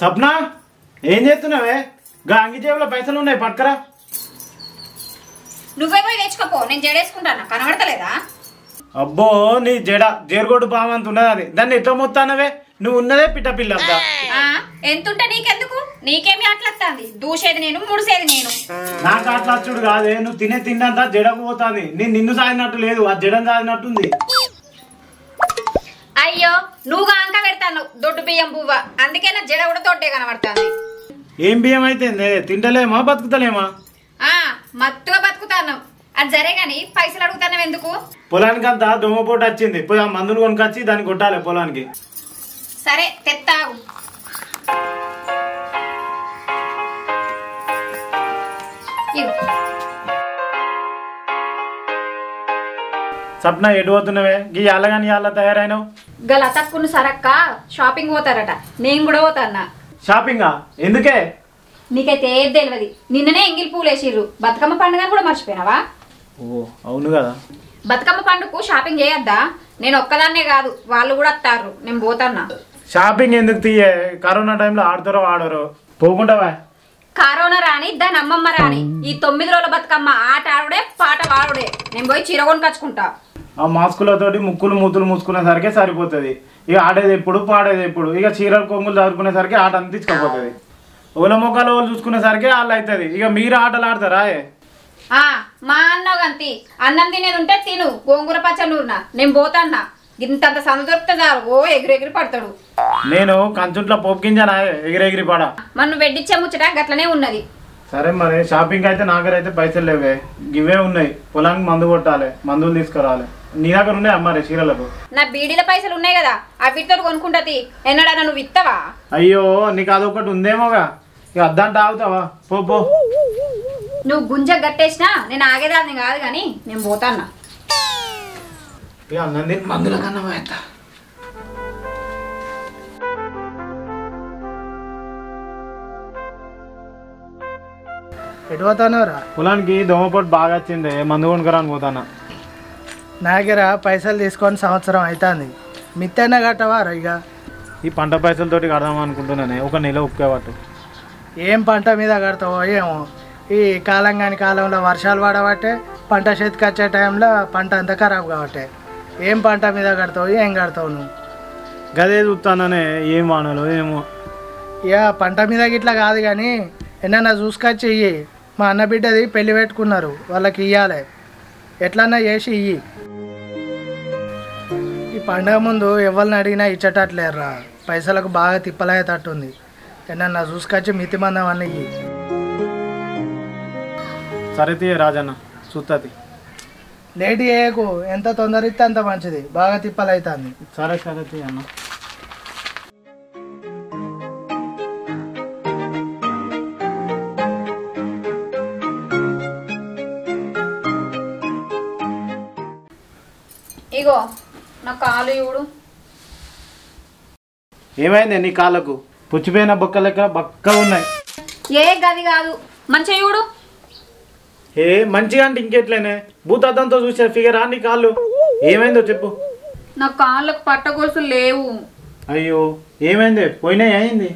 సప్న ఏం చేస్తున్నావే గా అంగి జేబులో పైసలు ఉన్నాయి పట్టుకరా నువ్వే పోయి తెచ్చుకోపో నేను జడేసుకుంటాను కనబడతలేదా అబ్బో నీ జడ జేరుగోడు బావంత ఉన్నది అది దాన్ని ఎట్లా మొత్తానవే నువ్వు ఉన్నదే పిట్ట పిల్ల అబ్బా. ఆ, ఎంతుంటే నీకెందుకు నీకేమి అట్లత్తాంది దూసేది నేను ముడిసేది నేను నాకు అట్లా వచ్చుడు కాదే నువ్వు తినే తిన్నంతా జడకు పోతాంది నేను నిన్ను సాగినట్టు లేదు ఆ జడం సాగినట్టుంది అయ్యో నువ్వు అంక పెడతాను దొడ్డు బియ్యం పువ్వ అందుకే నా జడ కూడా తొట్టే కనబడుతుంది ఏం బియ్యం అయితే తింటలేమా బతుకుతలేమా ఆ మత్తుగా బతుకుతాను అది జరే గాని పైసలు అడుగుతాను ఎందుకు పొలానికి అంతా దొమ్మపోటు వచ్చింది పోయి ఆ మందులు కొనుకొచ్చి దాన్ని కొట్టాలి పొలానికి సరే తెత్తావు ఇవ్వు. సప్న ఎటు పోతున్నావే గీ అల్లగాని అల్ల తయారైనావు గల తక్కువ సరక్క షాపింగ్ పోతారట నేను కూడా పోతాన్నా షాపింగా ఎందుకే నీకైతే ఏది తెలియదు నిన్ననే ఎంగిల్ పూలు వేసిర్రు బతుకమ్మ పండుగ కూడా మర్చిపోయినావా ఓ అవును కదా బతుకమ్మ పండుగకు షాపింగ్ చేయొద్దా నేను ఒక్కదాన్నే కాదు వాళ్ళు కూడా వస్తారు నేను పోతాన్నా షాపింగ్ ఎందుకు తీయే కరోనా టైంలో ఆడతారో ఆడరో పోకుంటావా కరోనా రాని దాని అమ్మమ్మ రాని ఈ తొమ్మిది రోజుల బతుకమ్మ ఆట ఆడుడే పాట వాడుడే నేను పోయి చీర కొనుకొచ్చుకుంటా ఆ మాస్కులతోటి ముక్కులు మూతులు మూసుకునేసరికి సరిపోతుంది ఇక ఆడేది ఎప్పుడు పాడేది ఎప్పుడు ఇక చీరలు కొంగులు చదువుకునేసరికి ఆట అంత తీసుకుపోతుంది ఓల మొక్కలు వాళ్ళు చూసుకునేసరికి వాళ్ళు అవుతుంది ఇక మీరు ఆటలు ఆడతారా ఏ? ఆ మా అన్నవు గంతి అన్నం తినేది ఉంటే తిను గోంగూర పచ్చ నూరునా నేను పోతాన్నా ఇంతంత సంద దొరికితే చాలు ఓ ఎగిరెగిరి పడతాడు నేను కంచుంట్లో పోపు గింజనా ఎగిరెగిరి పడ మన నువ్వు వెడ్డిచ్చే ముచ్చట గట్లనే ఉన్నది సరే మరి షాపింగ్ అయితే నా దగ్గర అయితే పైసలు లేవే ఇవే ఉన్నాయి పొలానికి మందు కొట్టాలి మందులు తీసుకురావాలి నీ దగ్గర ఉన్నాయి మరి చీరలకు నా బీడీల పైసలు ఉన్నాయి కదా అవిటితో కొనుక్కుంటది ఎన్నడన్నా నువ్వు ఇత్తవా అయ్యో నీకు అదొకటి ఉందేమోగా ఇక అద్దంట ఆగుతావా పో పో నువ్వు గుంజ గట్టేసినా నేను ఆగేదాన్ని కాదు కానీ నేను పోతాన్నా ఇక అన్నం తిని మందుల కన్నా పోయేస్తా. ఎటు పోతానోరా పొలానికి దోమపోటు బాగా వచ్చింది మందు కొనుక్కరాని పోతానా నా దగ్గర పైసలు తీసుకొని సంవత్సరం అవుతుంది మిత్తైనా కట్టవారా ఇక ఈ పంట పైసలతోటి కడదాం అనుకుంటున్నానే ఒక నెల ఉక్కేవాటు ఏం పంట మీద కడతావో ఏమో ఈ కాలం కాని కాలంలో వర్షాలు పడబట్టే పంట చేతికి వచ్చే టైంలో పంట అంతా ఖరాబ్ కాబట్టే ఏం పంట మీద కడతావు ఏం కడతావు నువ్వు గదే చూస్తాననే ఏం వానలో ఏమో ఇక పంట మీద గిట్లా కాదు కానీ ఎన్నన్నా చూసుకొచ్చి ఇయ్యి మా అన్న బిడ్డది పెళ్లి పెట్టుకున్నారు వాళ్ళకి ఇయ్యాలి ఎట్లన్నా చేసి ఇయ్యి ఈ పండగ ముందు ఎవరిని అడిగినా ఇచ్చేటట్లేరురా పైసలకు బాగా తిప్పలయ్యేటట్టుంది ఎన్నన్నా చూసుకొచ్చి మితి మందం అన్న ఇయ్యి సరే తీయ రాజన్న చూస్తుంది లేట్ చేయకు ఎంత తొందర ఇస్తే అంత మంచిది బాగా తిప్పలవుతుంది సరే సరే తీయ అన్న ఇగో నా కాలు ఇవుడు ఏమైంది నీ కాళ్ళకు పుచ్చిపోయిన బొక్క లెక్క బక్క ఉన్నాయి ఏ గది కాదు మంచిగా ఇవుడు ఏ మంచిగా అంటే ఇంకెట్లేనే భూతద్దంతో చూసే ఫిగరా నీ కాళ్ళు ఏమైందో చెప్పు నా కాళ్ళకు పట్ట గొలుసులు లేవు అయ్యో ఏమైంది పోయినాయి అయింది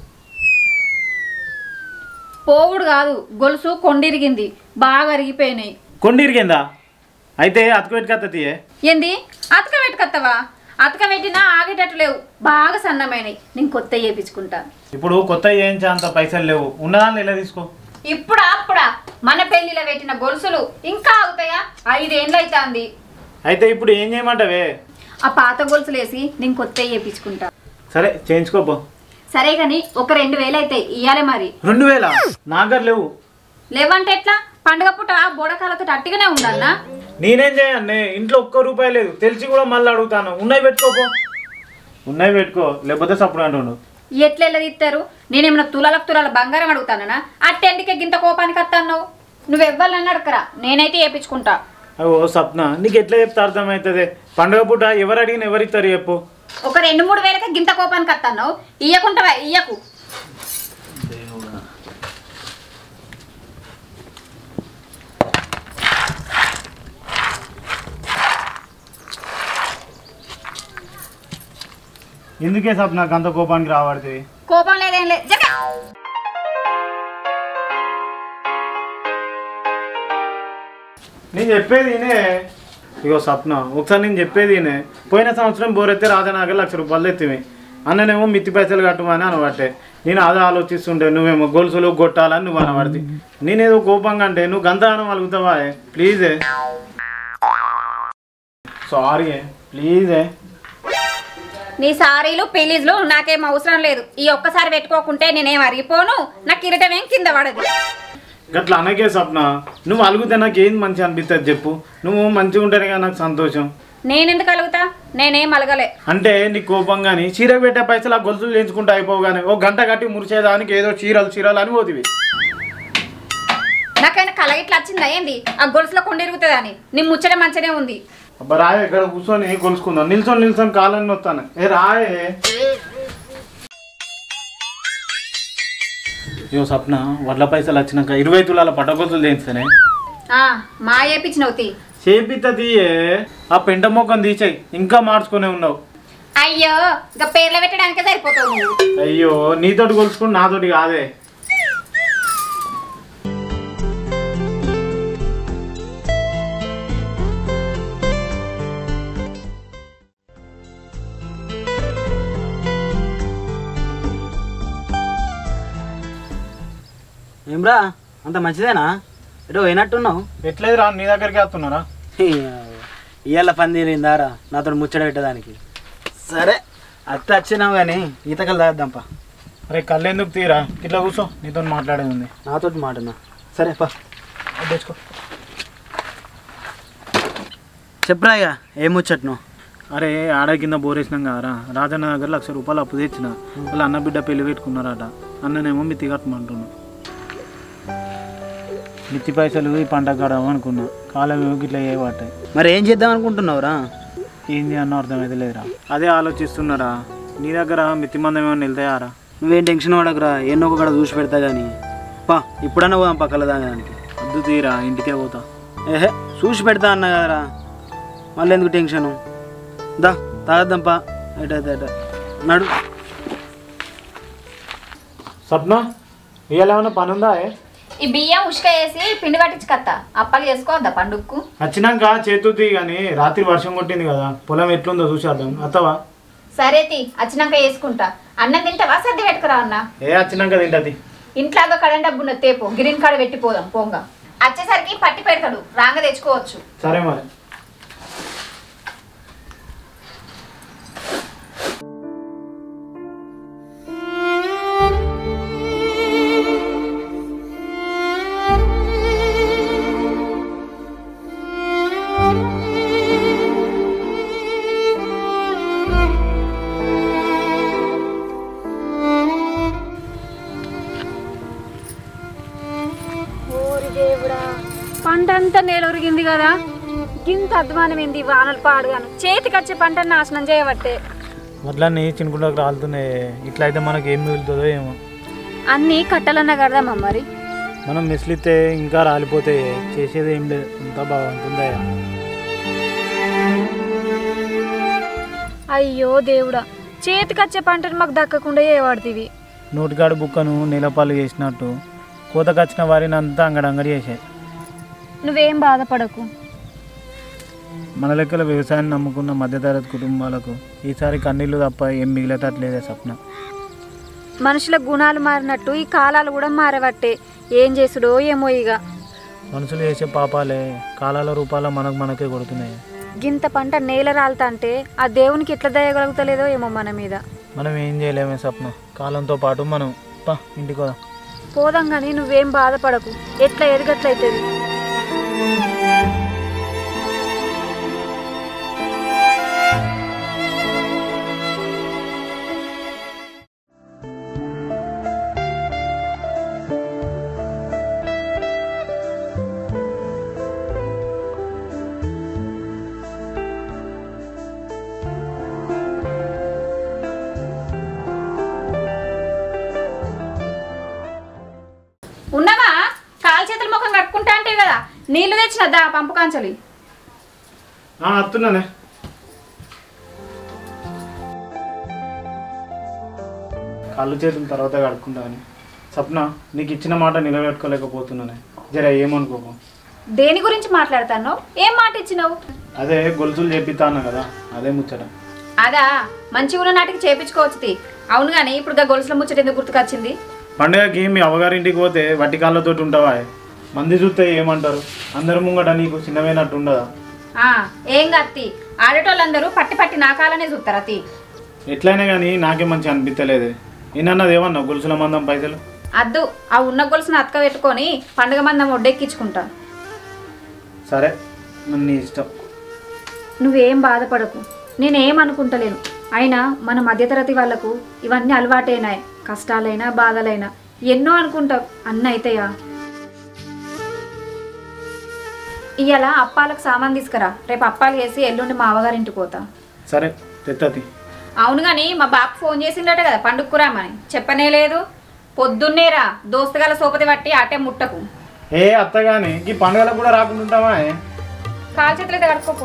పోవుడు కాదు గొలుసు కొండిరిగింది బాగా అరిగిపోయినాయి కొండిరిగిందా అయితే అతుకు పెట్టుకత్త తీయే ఏంది అతక పెట్టుకొత్తవా అతక పెట్టినా ఆగేటట్టు లేవు బాగా సన్నమైనవి నేను కొత్త చేయించుకుంటా ఇప్పుడు కొత్త చేయించే అంత పైసలు లేవు ఉన్నదాన్ని ఇలా తీసుకో ఇప్పుడా అప్పుడా మన పెళ్లిలో పెట్టిన గొలుసులు ఇంకా ఆగుతాయా ఐదేండ్లు అవుతుంది అయితే ఇప్పుడు ఏం చేయమంటావే ఆ పాత గొలుసులు వేసి నేను కొత్త చేయించుకుంటా సరే చేయించుకోపో సరే కానీ ఒక రెండు వేలు అవుతాయి ఇయ్యాలి మరి రెండు వేల నాగర్ లేవు లేవంటే ఎట్లా పండుగ పూట బోడకాలతో అట్టిగానే ఉందన్నా నేనేం చేయన్నే ఇంట్లో ఒక్క రూపాయి లేదు తెలిసి కూడా మళ్ళీ అడుగుతాను ఉన్నాయి పెట్టుకోపో ఉన్నాయి పెట్టుకో లేకపోతే సప్పుడు అంటుండు ఎట్లా తీస్తారు నేనేమన్నా తులాలకు తులాల బంగారం అడుగుతానా అట్టెందుకే గింత కోపానికి వస్తాను నువ్వు ఎవ్వాలని అడగరా నేనైతే వేయించుకుంటా ఓ సప్న నీకు ఎట్లా చెప్తే అర్థమవుతుంది పండుగ పూట ఎవరు అడిగిన ఎవరిస్తారు చెప్పు ఒక రెండు మూడు వేలకి గింత కోపానికి వస్తాను ఇయ్యకుంటావా ఇయ్యకు ఎందుకే సప్ నాకు అంత కోపానికి రాబడుతుంది కోపం లేదేం లేదు జగ నేను చెప్పేది ఈయనే ఇగో సప్న ఒకసారి నేను చెప్పేది ఈయనే పోయిన సంవత్సరం బోరెత్తే రాజనగర్ లక్ష రూపాయలు ఎత్తివి అన్ననేమో మిత్తి పైసలు కట్టమని అనబట్టే నేను అదే ఆలోచిస్తుంటే నువ్వేమో గొలుసులు కొట్టాలని నువ్వు అనబడితే నేనేదో కోపంగా అంటే నువ్వు గంతగానం అలుగుతావా ప్లీజే సారీ ప్లీజే నీ సారీలు పెళ్లిజ్లు నాకేం అవసరం లేదు ఈ ఒక్కసారి పెట్టుకోకుంటే నేనేం అరిగిపోను నా కిరీటం ఏం కింద పడదు గట్లా అనకే సప్న నువ్వు అలుగుతే నాకు ఏం మంచి అనిపిస్తుంది చెప్పు నువ్వు మంచిగా ఉంటేనే కదా నాకు సంతోషం నేనెందుకు కలుగుతా నేనేం అలగలే అంటే నీ కోపం కానీ చీర పెట్టే పైసలు ఆ గొలుసులు చేయించుకుంటూ అయిపోవు కానీ ఒక గంట కట్టి మురిచేదానికి ఏదో చీరలు చీరలు అని పోతివి నాకైనా కల ఇట్లా వచ్చిందా ఏంది ఆ గొలుసులో కొండిరుగుతుంది అని నీ ముచ్చట మంచిగానే ఉంది అబ్బా రాయ ఇక్కడ కూర్చొని కొలుసుకుందాం నిల్చొని నిల్చొని కాలని వస్తాను ఏ రాయే అయ్యో సప్న వడ్ల పైసలు వచ్చినాక ఇరవై తులాల పట్టగొలుసులు చేయిస్తానే ఆ మా ఏపించినవు తీ చేపిత తీయే ఆ పెంట మొక్కం తీసేయి ఇంకా మార్చుకునే ఉన్నావు అయ్యో ఇంకా పేర్లు పెట్టడానికే సరిపోతావు నువ్వు అయ్యో నీతోటి కొలుసుకుని నాతోటి కాదే ఏమ్రా అంత మంచిదేనా ఎటో పోయినట్టున్నావు ఎట్లేదు రా నీ దగ్గరికి వస్తున్నారా ఇవాళ పని తీరిందారా నాతో ముచ్చట పెట్టడానికి సరే అత్త వచ్చినావు కానీ ఈతకలు తాగద్దాంపా అరే కళ్ళెందుకు తీరా ఇట్లా కూర్చో నీతో మాట్లాడేది ఉంది నాతోటి మాటనా సరే పా తెచ్చుకో చెప్పరా ఇక ఏం ముచ్చట్ను అరే ఆడ కింద బోరేసినాం కదరా రాజన్న దగ్గర లక్ష రూపాయలు అప్పు తెచ్చిన వాళ్ళ అన్న బిడ్డ పెళ్లి పెట్టుకున్నారట అన్ననేమో మిత్తి కట్టమంటున్నా మిత్తి పైసలు ఈ పంట కడదాం అనుకున్నా కాలం ఇట్లా చేయబట్టాయి మరి ఏం చేద్దాం అనుకుంటున్నావురా ఏంది అన్న అర్థమైతే లేదురా అదే ఆలోచిస్తున్నారా నీ దగ్గర మిత్తి మందం ఏమైనా వెళ్తాయారా నువ్వేం టెన్షన్ పడకురా ఎన్నో ఒక కాడ చూసి పెడతా కానీ పా ఇప్పుడన్నా పోదాం పక్కల దానికి వద్దు తీరా ఇంటికే పోతా ఏహే చూసి పెడతా అన్నా కదరా మళ్ళీ ఎందుకు టెన్షను దా తాగద్దాంపా ఎటైతే ఎట నడు సప్న ఇవాళ ఏమైనా పని ఉందా ఏ? ఈ బియ్యం ఉష్క వేసి పిండి పట్టించుకత్తా అప్పలు చేసుకోవద్దా పండుగకు వచ్చినాక చేతుతి కానీ రాత్రి వర్షం కొట్టింది కదా పొలం ఎట్లుందో చూసేద్దాం అత్తవా సరే తి వచ్చినాక వేసుకుంటా అన్నం తింటావా సర్ది పెట్టుకురా అన్న ఏ వచ్చినాక తింటది ఇంట్లో కరెంట్ డబ్బు ఉన్నది తేపు గ్రీన్ కార్డ్ పెట్టిపోదాం పోంగ వచ్చేసరికి పట్టి పెడతాడు రాంగ తెచ్చుకోవచ్చు సరే మరి ఓరి దేవుడా పంట అంతా నేలొరిగింది కదా ఇంత అధ్వానం ఏంది వానలు పాడుగాను చేతికి వచ్చే పంట నాశనం చేయబట్టే వడ్లన్నీ చినుకుంటకు రాలుతున్నాయి ఇట్లా అయితే మనకి ఏం మిగులుతుందో ఏమో అన్నీ కట్టాలన్నా కడదామా మరి మనం మిస్లితే ఇంకా రాలిపోతే చేసేది ఏం లేదు అంతా బాగుంటుందా అయ్యో దేవుడా చేతికొచ్చే పంటను మాకు దక్కకుండా ఏవాడుతీవి నోటికాడు బుక్కను నీలపాలు చేసినట్టు కోతకొచ్చిన వారిని అంతా అంగడంగడి చేసాయి నువ్వేం బాధపడకు మన లెక్కల వ్యవసాయాన్ని నమ్ముకున్న మధ్యతరగతి కుటుంబాలకు ఈసారి కన్నీళ్ళు తప్ప ఏం మిగిలేటట్లేదే స్వప్న మనుషుల గుణాలు మారినట్టు ఈ కాలాలు కూడా మారబట్టే ఏం చేసుడో ఏమో ఇక మనుషులు చేసే పాపాలే కాలాల రూపాల మనకు మనకే కొడుతున్నాయి గింత పంట నేల రాలుతా అంటే ఆ దేవునికి ఎట్లా దయగలుగుతలేదో ఏమో మన మీద మనం ఏం చేయలేమే స్వప్న కాలంతో పాటు మనం పా ఇంటికి పోదాం పోదాం కానీ నువ్వేం బాధపడకు ఎట్లా ఎదగట్లయితుంది ఉన్నావా కాలు చేతుల ముఖం కట్టుకుంటా అంటే కదా నీళ్లు తెచ్చినద్దా పంపు కాంచలి వస్తున్నానే కళ్ళు చేతులు తర్వాత కడుక్కుంటా అని సప్న నీకు ఇచ్చిన మాట నిలబెట్టుకోలేకపోతున్నానే జర ఏమనుకోకు దేని గురించి మాట్లాడతాను ఏం మాట ఇచ్చినావు అదే గొలుసులు చేపిస్తా అన్నా కదా అదే ముచ్చట అదా మంచిగా ఉన్న నాటికి చేపించుకోవచ్చు తీ. అవును కానీ ఇప్పుడు గా గొలుసుల ముచ్చట ఎందుకు గుర్తుకొచ్చింది పండుగకి మీ అవ్వగారింటికి పోతే వట్టి కాళ్ళతో ఉంటావా మంది చూస్తే ఏమంటారు అందరి ముంగట నీకు చిన్నమైనట్టు ఉండదా ఆ ఏం కత్తి ఆడేటోళ్ళందరూ పట్టి పట్టి నా కాలనే చూస్తారా తీ ఎట్లయినా కానీ నాకే మంచి అనిపించలేదు ఏనన్నది ఏమన్నా గొలుసుల మందం పైసలు అద్దు ఆ ఉన్న గొలుసును అతక పెట్టుకొని పండుగ మందం ఒడ్డెక్కించుకుంటా సరే మరి నీ ఇష్టం నువ్వేం బాధపడకు నేనేం అనుకుంటలేను అయినా మన మధ్యతరగతి వాళ్ళకు ఇవన్నీ అలవాటైనాయి కష్టాలైనా బాధలైనా ఎన్నో అనుకుంటావు అన్న అయితాయా ఇవాళ అప్పాలకు సామాన్ తీసుకురా రేపు అప్పాలు చేసి ఎల్లుండి మా అవ్వగారింటికి పోతా సరే తెత్తది అవును కానీ మా బాబు ఫోన్ చేసిండట కదా పండుగకురామని చెప్పనే లేదు పొద్దున్నేరా దోస్తుగాల సోపతి పట్టి అటే ముట్టకు ఏ అత్తగాని ఈ పండుగలకు కూడా రాకుండా ఉంటావా కాలు చేతులు అయితే కడుక్కోకు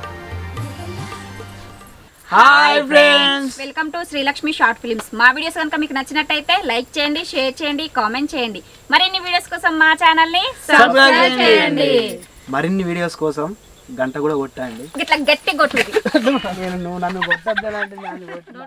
hi friends welcome to Srilakshmi short films మా వీడియోస్ కనుక మీకు నచ్చినట్టయితే లైక్ చేయండి షేర్ చేయండి కామెంట్ చేయండి మరిన్ని వీడియోస్ కోసం మా ఛానల్ ని సబ్స్క్రైబ్ చేయండి మరిన్ని వీడియోస్ కోసం గంట కూడా కొట్టండి ఇట్లా గట్టి కొట్టుది నేను నువ్వు నన్ను కొట్టద్దానంటే నన్ను కొట్టినా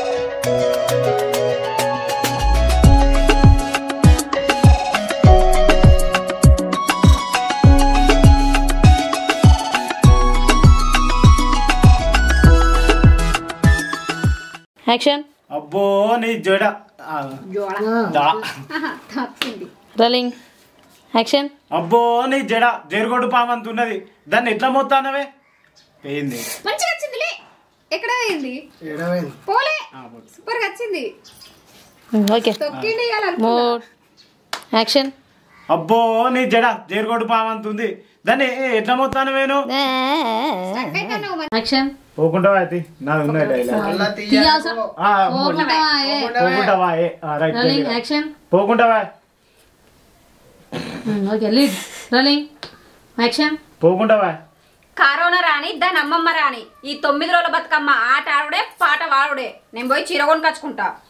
యాక్షన్ అబ్బో నీ జడ ఆ, దా. రోలింగ్ యాక్షన్ అబ్బో నీ జడ జరుగుడు పామంత ఉన్నది దాన్ని ఎట్లా మొత్తానవే పోయింది మంచిగా వచ్చిందిలే ఎక్కడ పోయింది ఏడవైంది పోలే సూపర్ గా వచ్చింది ఓకే తొక్కిండి మోర్ యాక్షన్ అబ్బో నీ జడ జరుగుడు పామంత ఉంది దాన్ని ఎట్లా మొత్తానవేను యాక్షన్ పోకుంటావా అయితే నాది ఉన్నది డైలాగ్ మళ్ళా తీయాలి. ఆ, పోకుంటావా ఏ ఆ, రైట్ రోలింగ్ రైట్. యాక్షన్ పోకుంటావా ఓకే లీడ్ రోలింగ్ యాక్షన్ పోకుంటావా కరోనా రాని దాని అమ్మమ్మ రాని ఈ తొమ్మిది రోజుల బతుకమ్మ ఆట ఆడుడే పాట వాడుడే నేను పోయి చీర కొనుకొచ్చుకుంటా